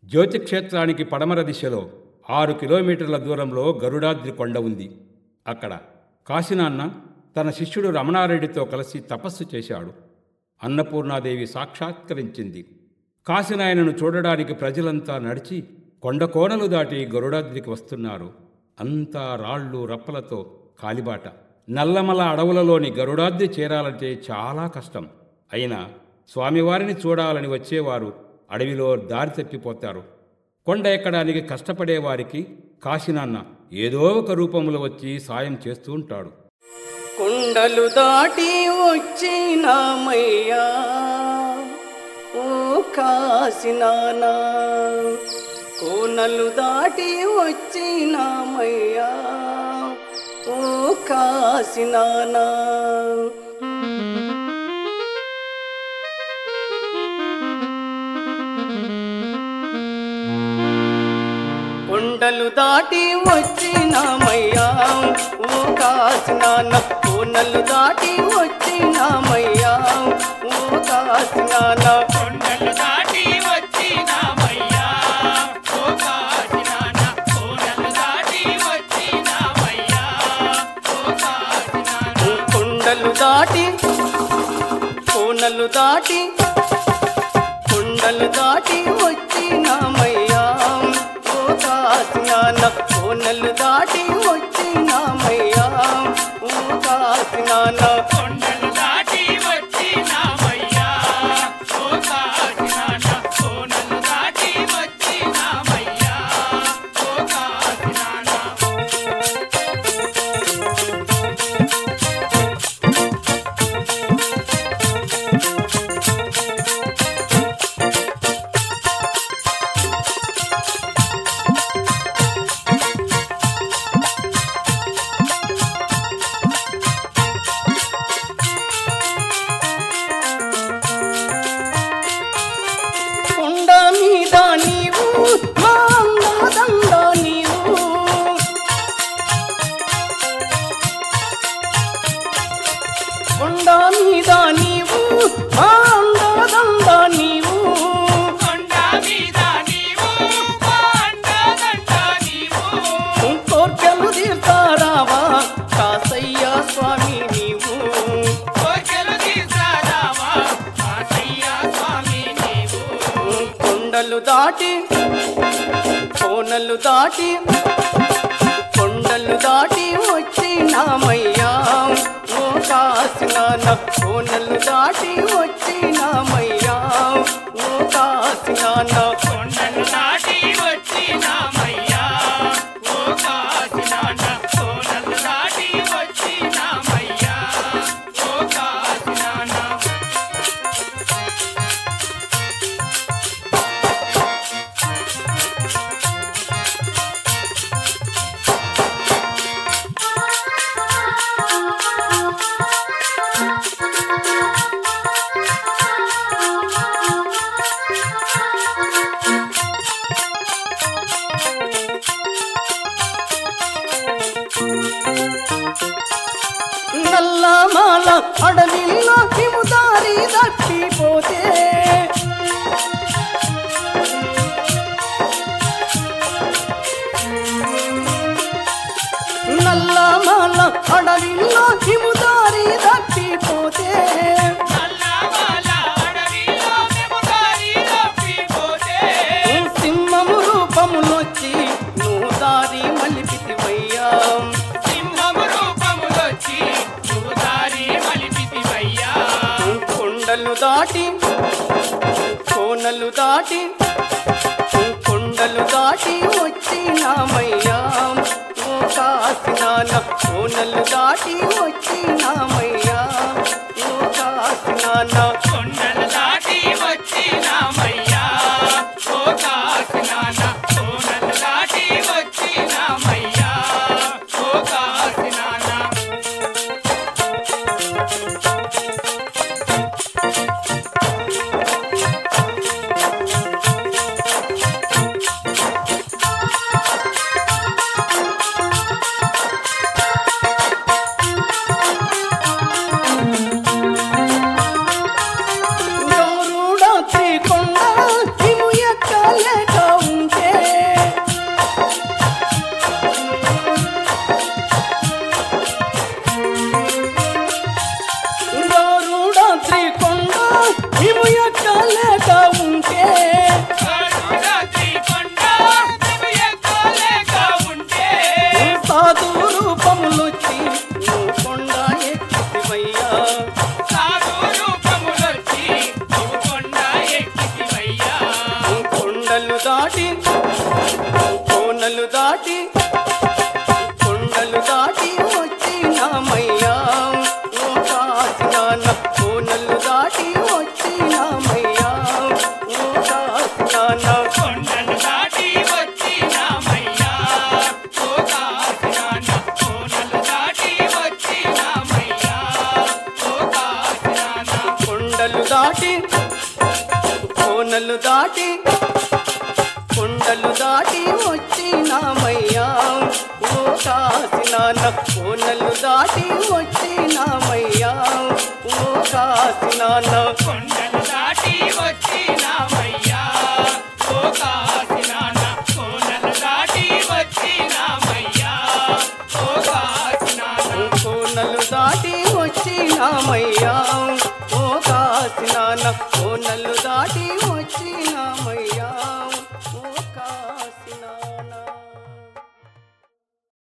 జ్యోతిక్షేత్రానికి పడమర దిశలో ఆరు కిలోమీటర్ల దూరంలో గరుడాద్రి కొండ ఉంది అక్కడ కాశీనాన్న తన శిష్యుడు రమణారెడ్డితో కలిసి తపస్సు చేశాడు అన్నపూర్ణాదేవి సాక్షాత్కరించింది కాశీనాయనను చూడడానికి ప్రజలంతా నడిచి కొండ కోనలు దాటి గరుడాద్రికి వస్తున్నారు అంతా రాళ్ళు రప్పలతో కాలిబాట నల్లమల అడవులలోని గరుడాద్రి చేరాలంటే చాలా కష్టం అయినా స్వామివారిని చూడాలని వచ్చేవారు అడవిలో దారి తప్పిపోతారు కొండ ఎక్కడానికి కష్టపడేవారికి కాశీనాన్న ఏదో ఒక రూపంలో వచ్చి సాయం చేస్తూ ఉంటాడు కొండలు దాటి వచ్చినామయ్యా ఓ కాసినానా కోనలు దాటి వచ్చినామయ్యా ఓ కాసినానా కొండలు దాటి వచ్చినామయ్యా ఓ కాసినాన కోనలు దాటి వచ్చినామయ్యా ఓ కాసినాన కొండలు దాటి వచ్చినామయ్యా ఓ కాశీనాథ కోనలు దాటి వచ్చినామయ్యా ఓ కాశీనాథ కొండలు దాటి కోనలు దాటి కొండలు దాటి వచ్చినామయ్యా ఓ కాసినాన కోనలు దాటి వచ్చినామయ్యా ఓ కాసినాన కొండలు దాటి వచ్చినామయ్యా ఓ కాశీనాథ కోనలు దాటి వచ్చినామయ్యా ఓ కాశీనాథ కొండ మీద నీవు మా దండ నీవు కొండ మీద నీవు మా దండ నీవు కొండ మీద నీవు కొండదండ నీవు కోర్కెలు తీర్తారావా కాసయ్య స్వామి నీవు కోర్కెలు తీసారావా కాశయ్య స్వామి నీవు కొండలు దాటి కోనలు దాటి కొండలు దాటి వచ్చినామయ్యా ఓ కాసినాన కోనలు దాటి వచ్చినామయ్యా ఓ కాసినాన కొండలు దాటి వచ్చినామయ్యా ఓ కాశీనాథ కోనలు దాటి వచ్చినామయ్యా ఓ కాశీనాథ నల్లమాల అడవిలో హిముదారి తప్పిపోతే నల్లమాల అడవిలో హిముదారి తప్పిపోతే నల్లమల అడవిలో మేము దారి తప్పిపోతే సింహము రూపములొచ్చి నువ్వు దారి మలిపితివయ్యా సింహము రూపములొచ్చి నువ్వు దారి మలిపితివయ్యా కొండలు దాటి కోనలు దాటి కొండలు దాటి వచ్చినామయ్యా ఓ కాసినాన కోనలు దాటి వచ్చినామయ్యా ఓ కాసినాన కొండలు దాటి వచ్చినామయ్యా ఓ కాశీనాథ కోనలు దాటి వచ్చినామయ్యా ఓ కాశీనాథ గౌరుడాత్రి కొండ హిము ఎక్కలే దాటి కోనలు దాటి కొండలు దాటి వచ్చినామయ్యా ఓ కాసినాన కోనలు దాటి వచ్చినామయ్యా ఓ కాసినాన కొండలు దాటి వచ్చినామయ్యా ఓ కాశీనాథ కోనలు దాటి వచ్చినామయ్యా ఓ కాశీనాథ కొండలు దాటి కోనలు దాటి కొండలు దాటి వచ్చినామయ్యా ఓ కాసినాన కోనలు దాటి వచ్చినామయ్యా ఓ కాసినాన కొండలు దాటి వచ్చినామయ్యా ఓ కాశీనాథ కోనలు దాటి వచ్చినామయ్యా ఓ కాశీనాథ కోనలు దాటి వచ్చినామయ్యా ఓ కాసినాన